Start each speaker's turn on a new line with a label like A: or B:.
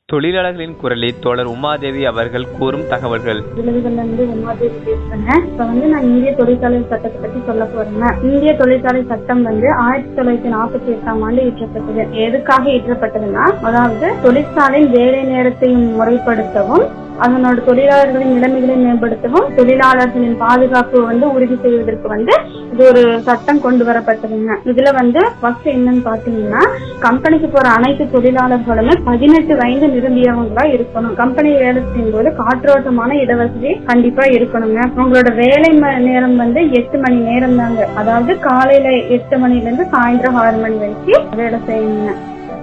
A: தொழிலாளர்களின் குரலில் தோழர் உமாதேவி அவர்கள் கூறும் தகவல்கள்
B: விழுதுகள்ல இருந்து உமாதேவி பேசுறேங்க இப்ப வந்து நான் இந்திய தொழிற்சாலை சட்டத்தை பத்தி சொல்ல போறேங்க இந்திய தொழிற்சாலை சட்டம் வந்து ஆயிரத்தி தொள்ளாயிரத்தி நாற்பத்தி எட்டாம் ஆண்டு இயற்றப்பட்டது எதுக்காக இயற்றப்பட்டதுன்னா அதாவது தொழிற்சாலையின் வேலை நேரத்தையும் முறைப்படுத்தவும் அதனோட தொழிலாளர்களின் நிலைமைகளை மேம்படுத்தவும் தொழிலாளர்களின் பாதுகாப்பு வந்து உறுதி செய்வதற்கு வந்து இது ஒரு சட்டம் கொண்டு வரப்பட்டதுங்க இதுல வந்து ஃபர்ஸ்ட் என்னன்னு பாத்தீங்கன்னா கம்பெனிக்கு போற அனைத்து தொழிலாளர்களுமே பதினெட்டு வயது நிரம்பியவங்களா இருக்கணும் கம்பெனி வேலை செய்யும் போது காற்றோட்டமான இடவசதி கண்டிப்பா இருக்கணுங்க உங்களோட வேலை ம- நேரம் வந்து எட்டு மணி நேரம் தாங்க அதாவது காலையில எட்டு மணில இருந்து சாயந்தரம் ஆறு மணி வரைக்கும் வேலை செய்யணுங்க